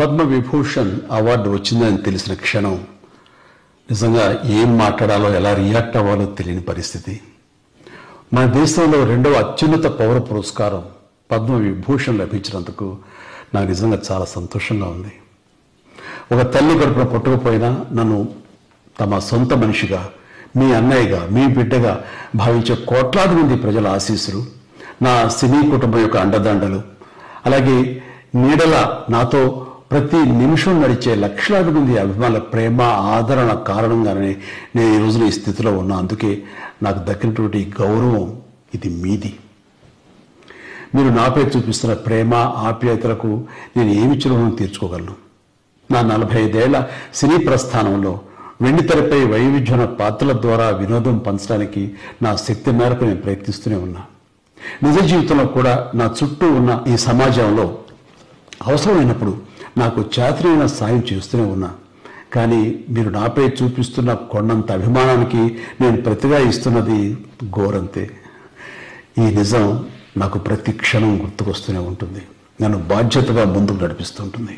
Padma Vibhushan award వచ్చిందని తెలిసిన క్షణం నిజంగా ఏం మాట్లాడాలో ఎలా రియాక్ట్ అవ్వాలో తెలియని పరిస్థితి మన దేశంలో రెండవ అత్యున్నత పౌర పురస్కారం పద్మ విభూషణ్ లభించినందుకు నాకు నిజంగా చాలా సంతోషంగా ఉంది ఒక తల్లి గడుపున పుట్టకపోయినా నన్ను తమ సొంత మనిషిగా మీ అన్నయ్యగా మీ బిడ్డగా భావించే కోట్లాది మంది ప్రజల ఆశీస్సులు నా సినీ కుటుంబం యొక్క అండదండలు అలాగే నీడల నాతో ప్రతి నిమిషం నడిచే లక్షలాది మంది అభిమానుల ప్రేమ ఆదరణ కారణంగానే నేను ఈ రోజున ఈ స్థితిలో ఉన్నా అందుకే నాకు దక్కినటువంటి ఈ గౌరవం ఇది మీది మీరు నాపై చూపిస్తున్న ప్రేమ ఆప్యాయతలకు నేను ఏమి చిరువును తీర్చుకోగలను నా నలభై ఐదేళ్ల సినీ ప్రస్థానంలో వెండితెరపై వైవిధ్యమైన పాత్రల ద్వారా వినోదం పంచడానికి నా శక్తి మేరకు నేను ప్రయత్నిస్తూనే ఉన్నా నిజ జీవితంలో కూడా నా చుట్టూ ఉన్న ఈ సమాజంలో అవసరమైనప్పుడు నాకు చాతురైన సాయం చేస్తూనే ఉన్నా కానీ మీరు నాపై చూపిస్తున్న కొండంత అభిమానానికి నేను ప్రతిగా ఇస్తున్నది ఘోరంతే ఈ నిజం నాకు ప్రతి క్షణం గుర్తుకొస్తూనే ఉంటుంది నన్ను బాధ్యతగా ముందుకు నడిపిస్తుంటుంది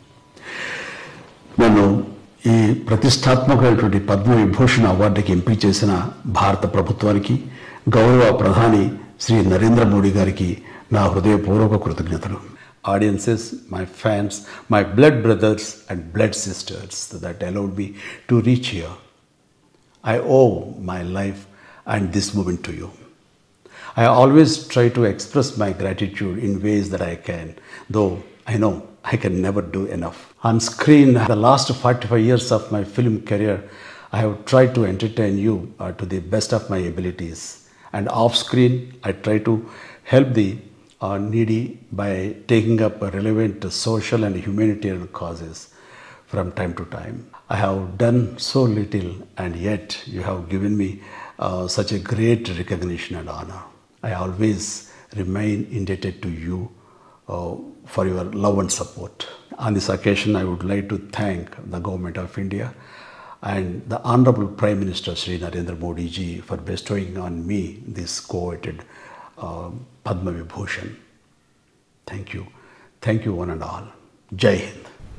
నన్ను ఈ ప్రతిష్టాత్మకమైనటువంటి పద్మ విభూషణ అవార్డుకి ఎంపిక చేసిన భారత ప్రభుత్వానికి గౌరవ ప్రధాని శ్రీ నరేంద్ర మోడీ గారికి నా హృదయపూర్వక కృతజ్ఞతలు audiences my fans my blood brothers and blood sisters that allowed me to reach here I owe my life and this moment to you. I always try to express my gratitude in ways that I can, though I know I can never do enough. On screen, the last 45 years of my film career, I have tried to entertain you uh, to the best of my abilities. And off screen, I try to help the uh, needy by taking up relevant social and humanitarian causes from time to time. I have done so little, and yet you have given me uh, such a great recognition and honor. I always remain indebted to you uh, for your love and support. On this occasion, I would like to thank the Government of India and the Honorable Prime Minister Sri Narendra Modi ji for bestowing on me this coveted uh, Padma Vibhushan. Thank you. Thank you, one and all. Jai Hind.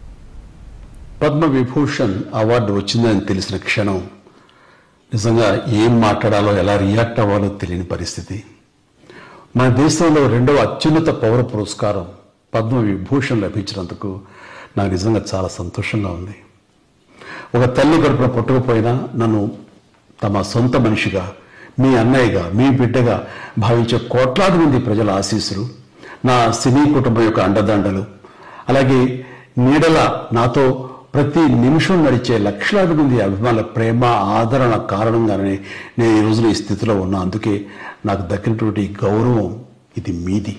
Padma Vibhushan award వచ్చిందని తెలిసిన క్షణం నిజంగా ఏం మాట్లాడాలో ఎలా react అవ్వాలో తెలియని పరిస్థితి మన దేశంలో రెండవ అత్యున్నత పౌర పురస్కారం పద్మ విభూషణ్ లభించినందుకు నాకు నిజంగా చాలా సంతోషంగా ఉంది ఒక తల్లి గడుపున పుట్టకపోయినా నన్ను తమ సొంత మనిషిగా మీ అన్నయ్యగా మీ బిడ్డగా భావించే కోట్లాది మంది ప్రజల ఆశీస్సులు నా సినీ కుటుంబం యొక్క అండదండలు అలాగే నీడల నాతో ప్రతి నిమిషం నడిచే లక్షలాది మంది అభిమానుల ప్రేమ ఆదరణ కారణంగానే నేను ఈ రోజున ఈ స్థితిలో ఉన్నా అందుకే నాకు దక్కినటువంటి ఈ గౌరవం ఇది మీది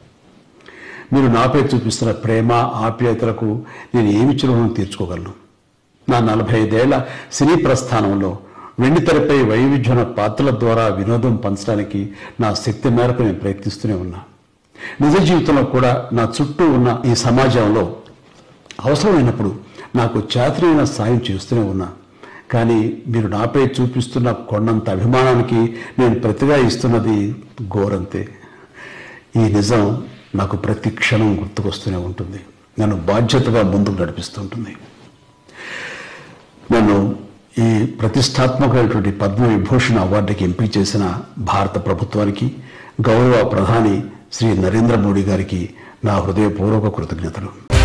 మీరు నాపై చూపిస్తున్న ప్రేమ ఆప్యాయతలకు నేను ఏమి చిరువును తీర్చుకోగలను నా నలభై ఐదేళ్ల సినీ ప్రస్థానంలో వెండితెరపై వైవిధ్యమైన పాత్రల ద్వారా వినోదం పంచడానికి నా శక్తి మేరకు నేను ప్రయత్నిస్తూనే ఉన్నా నిజ జీవితంలో కూడా నా చుట్టూ ఉన్న ఈ సమాజంలో అవసరమైనప్పుడు నాకు చాతురైన సాయం చేస్తూనే ఉన్నా కానీ మీరు నాపై చూపిస్తున్న కొండంత అభిమానానికి నేను ప్రతిగా ఇస్తున్నది ఘోరంతే ఈ నిజం నాకు ప్రతి క్షణం గుర్తుకొస్తూనే ఉంటుంది నన్ను బాధ్యతగా ముందుకు నడిపిస్తుంటుంది నన్ను ఈ ప్రతిష్టాత్మకమైనటువంటి పద్మ విభూషణ అవార్డుకి ఎంపిక చేసిన భారత ప్రభుత్వానికి గౌరవ ప్రధాని శ్రీ నరేంద్ర మోడీ గారికి నా హృదయపూర్వక కృతజ్ఞతలు